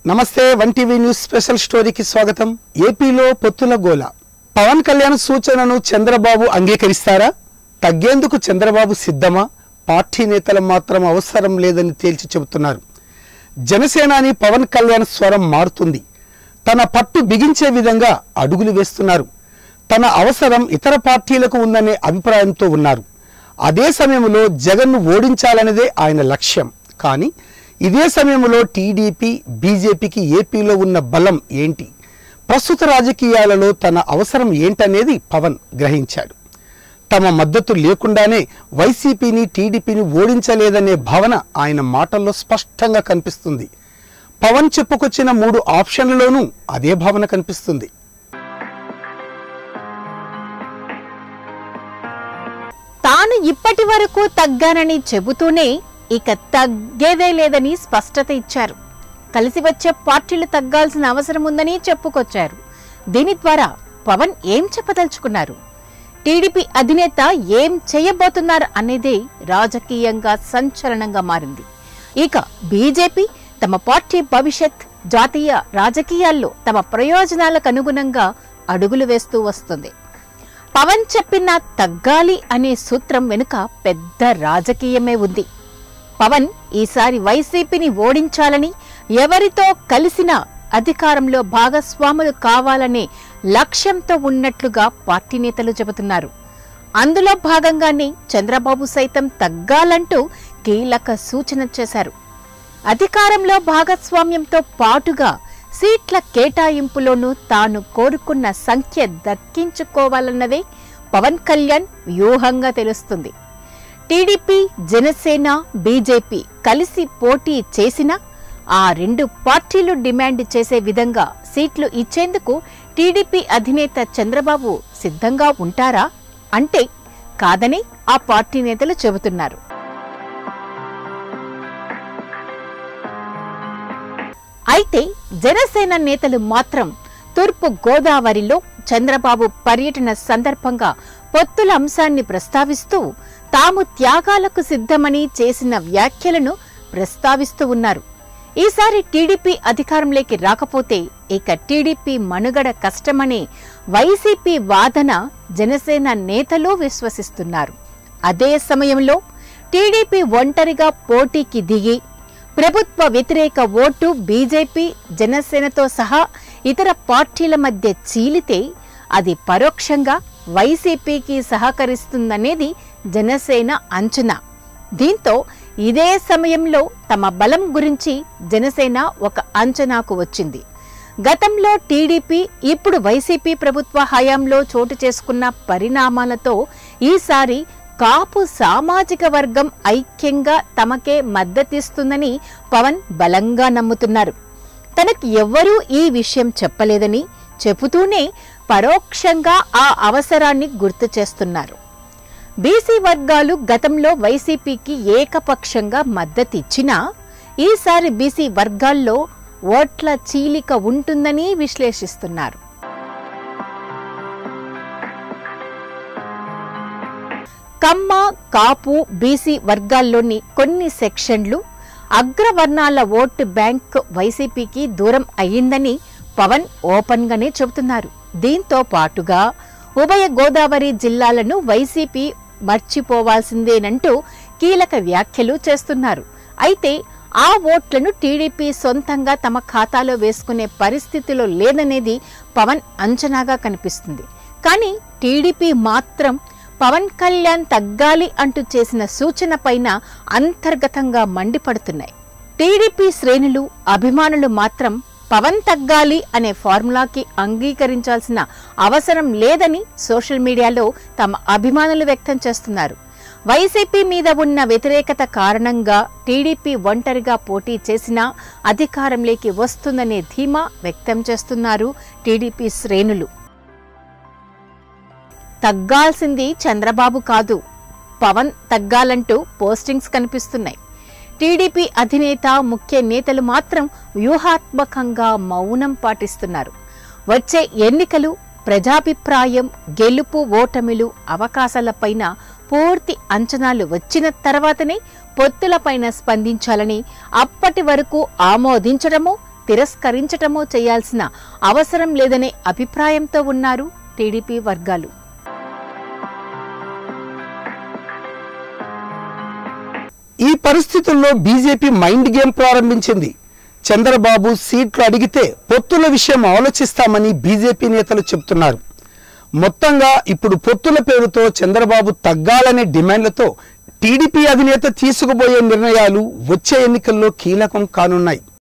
నమస్తే one TV news special స్టోరీకి స్వాగతం ఏపీలో పొత్తుల గోల పవన్ కళ్యాణ్ సూచనను చంద్రబాబు అంగీకరిస్తారా తగ్గేందుకు చంద్రబాబు సిద్ధమా పార్టీ నేతలు మాత్రం అవసరం లేదని తేల్చి చెబుతున్నారు జనసేనాని పవన్ కళ్యాణ్ స్వరం మారుతుంది తన పట్టు బిగించే విధంగా అడుగులు వేస్తున్నారు తన అవసరం ఇతర పార్టీలకు ఉందనే అభిప్రాయంతో ఉన్నారు అదే సమయంలో జగన్ను ఓడించాలనేదే ఆయన లక్ష్యం కానీ ఇదే సమయంలో టీడీపీ బీజేపీకి ఏపీలో ఉన్న బలం ఏంటి ప్రస్తుత రాజకీయాలలో తన అవసరం ఏంటనేది పవన్ గ్రహించాడు తమ మద్దతు లేకుండానే వైసీపీని టీడీపీని ఓడించలేదనే భావన ఆయన మాటల్లో స్పష్టంగా కనిపిస్తుంది పవన్ చెప్పుకొచ్చిన మూడు ఆప్షన్లలోనూ అదే భావన కనిపిస్తుంది తాను ఇప్పటి వరకు తగ్గానని చెబుతూనే ఇక తగ్గేదే లేదని స్పష్టత ఇచ్చారు కలిసి వచ్చే పార్టీలు తగ్గాల్సిన అవసరం ఉందని చెప్పుకొచ్చారు దీని ద్వారా పవన్ ఏం చెప్పదలుచుకున్నారు టీడీపీ అధినేత ఏం చేయబోతున్నారు అనేదే రాజకీయంగా సంచలనంగా మారింది ఇక బీజేపీ తమ పార్టీ భవిష్యత్ జాతీయ రాజకీయాల్లో తమ ప్రయోజనాలకు అనుగుణంగా అడుగులు వేస్తూ వస్తుంది పవన్ చెప్పిన తగ్గాలి అనే సూత్రం వెనుక పెద్ద రాజకీయమే ఉంది పవన్ ఈసారి వైసీపీని ఓడించాలని ఎవరితో కలిసినా అధికారంలో భాగస్వాములు కావాలనే లక్ష్యంతో ఉన్నట్లుగా పార్టీ నేతలు చెబుతున్నారు అందులో భాగంగానే చంద్రబాబు సైతం తగ్గాలంటూ కీలక సూచన చేశారు అధికారంలో భాగస్వామ్యంతో పాటుగా సీట్ల కేటాయింపులోనూ తాను కోరుకున్న సంఖ్య దక్కించుకోవాలన్నదే పవన్ కళ్యాణ్ వ్యూహంగా తెలుస్తుంది టీడీపీ జనసేన బీజేపీ కలిసి పోటీ చేసినా ఆ రెండు పార్టీలు డిమాండ్ చేసే విధంగా సీట్లు ఇచ్చేందుకు టీడీపీ అధినేత చంద్రబాబు సిద్ధంగా ఉంటారా అంటే కాదని ఆ పార్టీ నేతలు చెబుతున్నారు అయితే జనసేన నేతలు మాత్రం తూర్పు గోదావరిలో చంద్రబాబు పర్యటన సందర్భంగా పొత్తుల అంశాన్ని ప్రస్తావిస్తూ తాము త్యాగాలకు సిద్ధమని చేసిన వ్యాఖ్యలను ప్రస్తావిస్తూ ఉన్నారు ఈసారి టీడీపీ అధికారంలోకి రాకపోతే ఇక టీడీపీ మనుగడ కష్టమనే వైసీపీ వాదన జనసేన నేతలు విశ్వసిస్తున్నారు అదే సమయంలో టీడీపీ ఒంటరిగా పోటీకి దిగి ప్రభుత్వ వ్యతిరేక ఓటు బీజేపీ జనసేనతో సహా ఇతర పార్టీల మధ్య చీలితే అది పరోక్షంగా వైసీపీకి సహకరిస్తుందనేది జనసేన అంచనా దీంతో ఇదే సమయంలో తమ బలం గురించి జనసేన ఒక అంచనాకు వచ్చింది గతంలో టీడీపీ ఇప్పుడు వైసీపీ ప్రభుత్వ హయాంలో చోటు చేసుకున్న పరిణామాలతో ఈసారి కాపు సామాజిక వర్గం ఐక్యంగా తమకే మద్దతిస్తుందని పవన్ బలంగా నమ్ముతున్నారు తనకు ఎవ్వరూ ఈ విషయం చెప్పలేదని చెబుతూనే పరోక్షంగా ఆ అవసరాన్ని గుర్తు చేస్తున్నారు బీసీ వర్గాలు గతంలో వైసీపీకి ఏకపక్షంగా మద్దతిచ్చినా ఈసారి బీసీ వర్గాల్లో ఓట్ల చీలిక ఉంటుందని విశ్లేషిస్తున్నారు కమ్మ కాపు బీసీ వర్గాల్లోని కొన్ని సెక్షన్లు అగ్రవర్ణాల ఓటు బ్యాంక్ వైసీపీకి దూరం అయ్యిందని పవన్ ఓపెన్ గానే చెబుతున్నారు దీంతో పాటుగా ఉభయ గోదావరి జిల్లాలను వైసీపీ మర్చిపోవాల్సిందేనంటూ కీలక వ్యాఖ్యలు చేస్తున్నారు అయితే ఆ ఓట్లను టీడీపీ సొంతంగా తమ ఖాతాలో వేసుకునే పరిస్థితిలో లేదనేది పవన్ అంచనాగా కనిపిస్తుంది కానీ టీడీపీ మాత్రం పవన్ కళ్యాణ్ తగ్గాలి అంటూ చేసిన సూచన పైన అంతర్గతంగా మండిపడుతున్నాయి టీడీపీ శ్రేణులు అభిమానులు మాత్రం పవన్ తగ్గాలి అనే ఫార్ములాకి అంగీకరించాల్సిన అవసరం లేదని సోషల్ మీడియాలో తమ అభిమానులు వ్యక్తం చేస్తున్నారు వైసీపీ మీద ఉన్న వ్యతిరేకత కారణంగా టీడీపీ ఒంటరిగా పోటీ చేసినా అధికారంలోకి వస్తుందనే ధీమా వ్యక్తం చేస్తున్నారు టీడీపీ శ్రేణులు తగ్గాల్సింది చంద్రబాబు కాదు పవన్ తగ్గాలంటూ పోస్టింగ్స్ కనిపిస్తున్నాయి టీడీపీ అధినేత ముఖ్య నేతలు మాత్రం వ్యూహాత్మకంగా మౌనం పాటిస్తున్నారు వచ్చే ఎన్నికలు ప్రజాభిప్రాయం గెలుపు ఓటమిలు అవకాశాలపైన పూర్తి అంచనాలు వచ్చిన తర్వాతనే పొత్తులపైన స్పందించాలని అప్పటి వరకు ఆమోదించడమో తిరస్కరించటమో చేయాల్సిన అవసరం లేదనే అభిప్రాయంతో ఉన్నారు టీడీపీ వర్గాలు ఈ పరిస్థితుల్లో బీజేపీ మైండ్ గేమ్ ప్రారంభించింది చంద్రబాబు సీట్లు అడిగితే పొత్తుల విషయం ఆలోచిస్తామని బీజేపీ నేతలు చెబుతున్నారు మొత్తంగా ఇప్పుడు పొత్తుల పేరుతో చంద్రబాబు తగ్గాలనే డిమాండ్లతో టీడీపీ అధినేత తీసుకుపోయే నిర్ణయాలు వచ్చే ఎన్నికల్లో కీలకం కానున్నాయి